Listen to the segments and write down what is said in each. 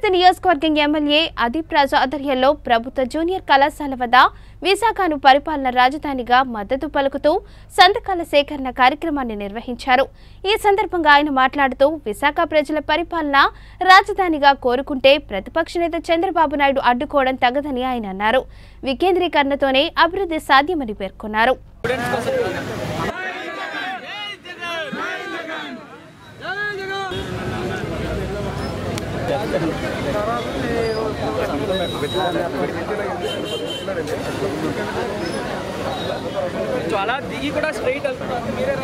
అభివృద్ధి నియోజకవర్గం ఎమ్మెల్యే అదీప్ రాజు ఆధ్వర్యంలో ప్రభుత్వ జూనియర్ కళాశాల వద్ద విశాఖను పరిపాలన రాజధానిగా మద్దతు పలుకుతూ సంతకాల సేకరణ కార్యక్రమాన్ని నిర్వహించారు ఈ సందర్భంగా ఆయన మాట్లాడుతూ విశాఖ ప్రజల పరిపాలన రాజధానిగా కోరుకుంటే ప్రతిపక్ష నేత చంద్రబాబు నాయుడు అడ్డుకోవడం తగదని ఆయన అన్నారు వికేంద్రీకరణతోనే అభివృద్ధి సాధ్యమని పేర్కొన్నారు సో అలా దిగి కూడా స్ట్రైట్ వెళ్తున్నారు మీరే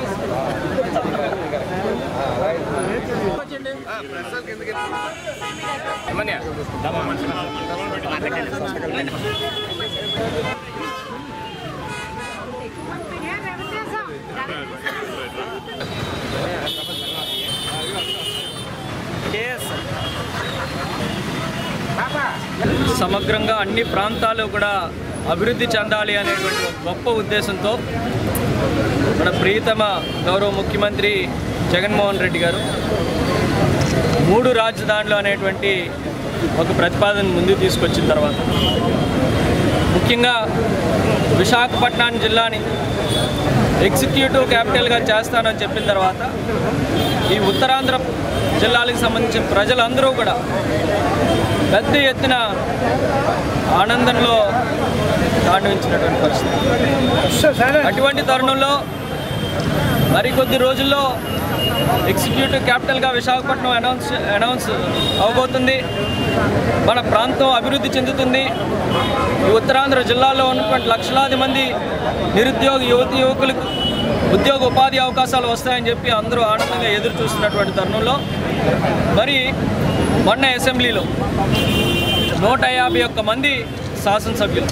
సమగ్రంగా అన్ని ప్రాంతాలు కూడా అభివృద్ధి చెందాలి అనేటువంటి ఒక గొప్ప ఉద్దేశంతో మన ప్రియతమ గౌరవ ముఖ్యమంత్రి జగన్మోహన్ రెడ్డి గారు మూడు రాజధానులు అనేటువంటి ఒక ప్రతిపాదన ముందుకు తీసుకొచ్చిన తర్వాత ముఖ్యంగా విశాఖపట్నం జిల్లాని ఎగ్జిక్యూటివ్ క్యాపిటల్గా చేస్తానని చెప్పిన తర్వాత ఈ ఉత్తరాంధ్ర జిల్లాలకు సంబంధించిన ప్రజలందరూ కూడా పెద్ద ఎత్తున ఆనందంలో తాండవించినటువంటి పరిస్థితి అటువంటి తరుణంలో మరికొద్ది రోజుల్లో ఎగ్జిక్యూటివ్ క్యాపిటల్గా విశాఖపట్నం అనౌన్స్ అనౌన్స్ అవబోతుంది మన ప్రాంతం అభివృద్ధి చెందుతుంది ఈ ఉత్తరాంధ్ర జిల్లాలో ఉన్నటువంటి లక్షలాది మంది నిరుద్యోగ యువతి యువకులకు ఉద్యోగ ఉపాధి అవకాశాలు వస్తాయని చెప్పి అందరూ ఆనందంగా ఎదురు చూస్తున్నటువంటి తరుణంలో మరి మొన్న అసెంబ్లీలో నూట యాభై ఒక్క మంది శాసనసభ్యులు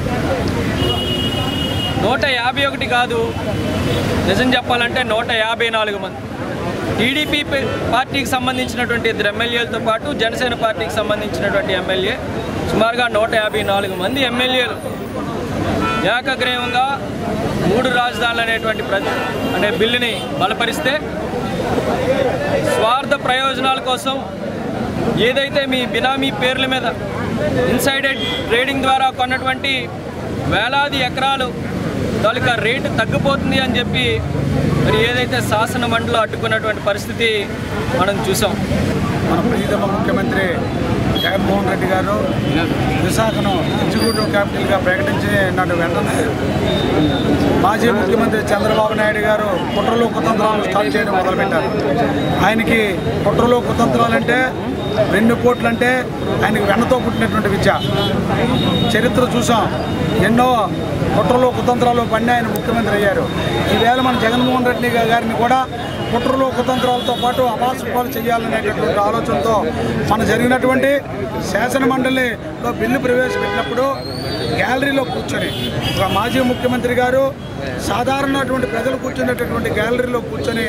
నూట యాభై ఒకటి కాదు నిజం చెప్పాలంటే నూట యాభై నాలుగు మంది టీడీపీ పార్టీకి సంబంధించినటువంటి ఇద్దరు ఎమ్మెల్యేలతో పాటు జనసేన పార్టీకి సంబంధించినటువంటి ఎమ్మెల్యే సుమారుగా నూట యాభై నాలుగు మంది ఎమ్మెల్యేలు ఏకగ్రీవంగా మూడు రాజధానులు అనేటువంటి ప్రతి అనే బిల్లుని బలపరిస్తే స్వార్థ ప్రయోజనాల కోసం ఏదైతే మీ బినామీ పేర్ల మీద ఇన్సైడెడ్ ట్రేడింగ్ ద్వారా కొన్నటువంటి వేలాది ఎకరాలు తాలూకా రేటు తగ్గిపోతుంది అని చెప్పి మరి ఏదైతే శాసన మండలిలో అడ్డుకున్నటువంటి పరిస్థితి మనం చూసాం మన ప్రియతమ ముఖ్యమంత్రి జగన్మోహన్ రెడ్డి గారు విశాఖను ఎగ్జిక్యూటివ్ క్యాపిటల్గా ప్రకటించినట్టు వెంటనే మాజీ ముఖ్యమంత్రి చంద్రబాబు నాయుడు గారు కుట్రలో కుతంత్రాలు స్టార్ట్ చేయడం మొదలుపెట్టారు ఆయనకి కుట్రలో కుతంత్రాలంటే రెండు కోట్లంటే ఆయనకి వెన్నతో పుట్టినటువంటి విద్య చరిత్ర చూసాం ఎన్నో కుట్రలో కుతంత్రాలు పడిన ఆయన ముఖ్యమంత్రి అయ్యారు ఈవేళ మన జగన్మోహన్ రెడ్డి గారిని కూడా కుట్రలో కుతంత్రాలతో పాటు అపాసుపాలు చేయాలనేటటువంటి ఆలోచనతో మన జరిగినటువంటి శాసన మండలిలో బిల్లు ప్రవేశపెట్టినప్పుడు గ్యాలరీలో కూర్చొని ఒక మాజీ ముఖ్యమంత్రి గారు సాధారణటువంటి ప్రజలు కూర్చునేటటువంటి గ్యాలరీలో కూర్చొని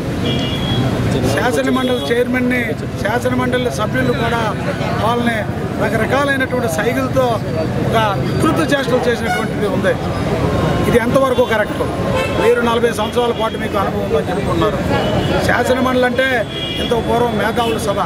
శాసన మండలి చైర్మన్ని శాసన మండలి సభ్యులు కూడా వాళ్ళని రకరకాలైనటువంటి సైకిల్తో ఒక వికృత చేష్టలు చేసినటువంటిది ఉంది ఇది ఎంతవరకు కరెక్ట్ మీరు నలభై సంవత్సరాల పాటు మీకు అనుభవం ఉందని చెప్పుకున్నారు శాసన మండలి అంటే ఇంత పూర్వం మేధావుల సభ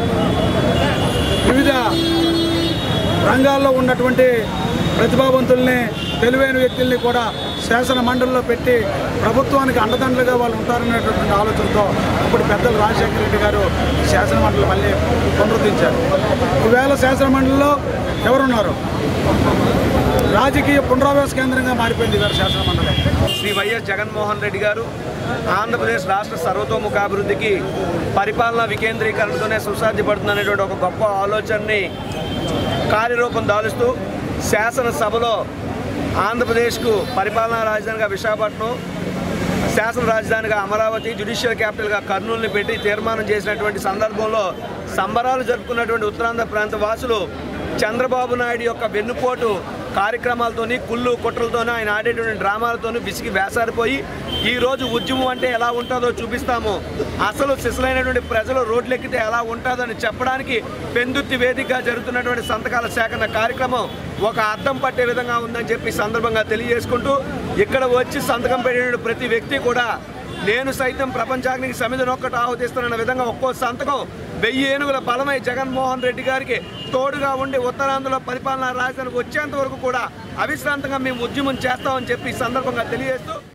వివిధ రంగాల్లో ఉన్నటువంటి ప్రతిభావంతుల్ని తెలివైన వ్యక్తుల్ని కూడా శాసన మండలిలో పెట్టి ప్రభుత్వానికి అండదండలుగా వాళ్ళు ఉంటారనేటటువంటి ఆలోచనతో ఇప్పుడు పెద్దలు రాజశేఖర రెడ్డి గారు శాసన మండలి మళ్ళీ పునరుద్ధరించారు ఈవేళ శాసన మండలిలో ఎవరున్నారు రాజకీయ పునరావాస కేంద్రంగా మారిపోయింది ఇవాళ శాసన మండలి శ్రీ వైఎస్ జగన్మోహన్ రెడ్డి గారు ఆంధ్రప్రదేశ్ రాష్ట్ర సర్వతోముఖాభివృద్ధికి పరిపాలనా వికేంద్రీకరణతోనే సుసాధ్యపడుతుందనేటువంటి ఒక గొప్ప ఆలోచనని కార్యరూపం దాలుస్తూ శాసనసభలో ఆంధ్రప్రదేశ్కు పరిపాలనా రాజధానిగా విశాఖపట్నం శాసన రాజధానిగా అమరావతి జ్యుడిషియల్ క్యాపిటల్గా కర్నూలుని పెట్టి తీర్మానం చేసినటువంటి సందర్భంలో సంబరాలు జరుపుకున్నటువంటి ఉత్తరాంధ్ర ప్రాంత వాసులు చంద్రబాబు నాయుడు యొక్క వెన్నుపోటు కార్యక్రమాలతోని కుళ్ళు కుట్రలతోని ఆయన ఆడేటువంటి డ్రామాలతోని విసిగి వేసారిపోయి ఈ రోజు ఉద్యమం అంటే ఎలా ఉంటుందో చూపిస్తాము అసలు సిసలైనటువంటి ప్రజలు రోడ్లెక్కితే ఎలా ఉంటుందని చెప్పడానికి పెందుత్తి వేదికగా జరుగుతున్నటువంటి సంతకాల సేకరణ కార్యక్రమం ఒక అర్థం పట్టే విధంగా ఉందని చెప్పి ఈ సందర్భంగా తెలియజేసుకుంటూ ఇక్కడ వచ్చి సంతకం పెట్టిన ప్రతి వ్యక్తి కూడా నేను సైతం ప్రపంచానికి సమిధనొక్కటి ఆహుతిస్తున్న విధంగా ఒక్కో సంతకం వెయ్యి ఏనుగుల బలమై జగన్మోహన్ రెడ్డి గారికి తోడుగా ఉండి ఉత్తరాంధ్రలో పరిపాలనా రాజధానికి వచ్చేంత వరకు కూడా అవిశ్రాంతంగా మేము ఉద్యమం చేస్తామని చెప్పి ఈ సందర్భంగా తెలియజేస్తూ